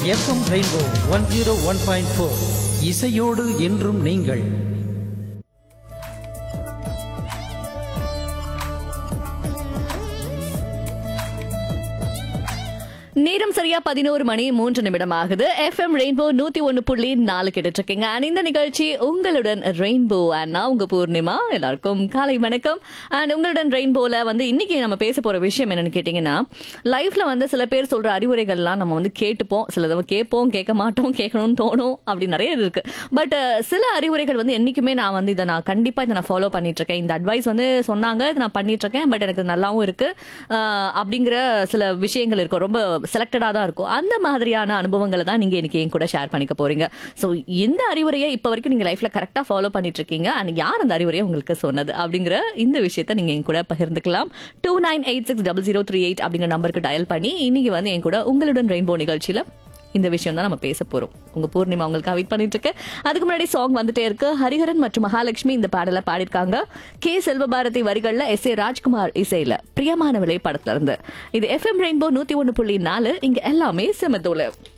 FM rainbow one zero one point four இசையோடு என்றும் நீங்கள் நேரம் சரியா பதினோரு மணி மூன்று நிமிடம் ஆகுது எஃப்எம் ரெயின்போ நூத்தி ஒன்னு புள்ளி நாலு கேட்டுட்டு இருக்கீங்க அண்ட் இந்த நிகழ்ச்சி உங்களுடன் ரெயின்போ அண்ட் நான் உங்க பூர்ணிமா எல்லாருக்கும் காலை வணக்கம் அண்ட் உங்களுடன் ரெயின்போல வந்து இன்னைக்கு நம்ம பேச போற விஷயம் என்னன்னு கேட்டீங்கன்னா லைஃப்ல வந்து சில பேர் சொல்ற அறிவுரைகள்லாம் நம்ம வந்து கேட்டுப்போம் சிலது கேட்போம் கேட்க மாட்டோம் கேட்கணும்னு தோணும் அப்படி நிறைய இருக்கு பட் சில அறிவுரைகள் வந்து என்னைக்குமே நான் வந்து இதை நான் கண்டிப்பா இதை நான் ஃபாலோ பண்ணிட்டு இருக்கேன் இந்த அட்வைஸ் வந்து சொன்னாங்க இதை நான் பண்ணிட்டு இருக்கேன் பட் எனக்கு நல்லாவும் இருக்கு ஆஹ் அப்படிங்கிற சில விஷயங்கள் இருக்கும் ரொம்ப செலக்டடா தான் இருக்கும் அந்த மாதிரியான அனுபவங்களை தான் நீங்க இன்னைக்கு என் கூட ஷேர் பண்ணிக்க போறீங்க ஸோ எந்த அறிவுரையை இப்போ வரைக்கும் நீங்க லைஃப்ல கரெக்டா ஃபாலோ பண்ணிட்டு இருக்கீங்க அண்ட் யார் அந்த அறிவுரையை உங்களுக்கு சொன்னது அப்படிங்கிற இந்த விஷயத்த நீங்க என் கூட பகிர்ந்துக்கலாம் two nine eight six double zero three eight அப்படிங்கிற நம்பருக்கு டயல் பண்ணி இன்னைக்கு வந்து என் கூட உங்களுடன் ரெயின்போ நிகழ்ச்சியில இந்த விஷயம் தான் நம்ம பேச போறோம் உங்க பூர்ணிமா உங்களுக்கு வெயிட் பண்ணிட்டு இருக்கு அதுக்கு முன்னாடி சாங் வந்துட்டே இருக்கு ஹரிஹரன் மற்றும் மகாலட்சுமி இந்த பாடல பாடிருக்காங்க கே செல்வபாரதி வரிகள்ல எஸ் ஏ ராஜ்குமார் இசையில பிரியமானவளை படத்துல இருந்து இது எஃப்எம் ரெயின்போ நூத்தி ஒன்னு புள்ளி நாலு இங்க எல்லாமே செமத்தோல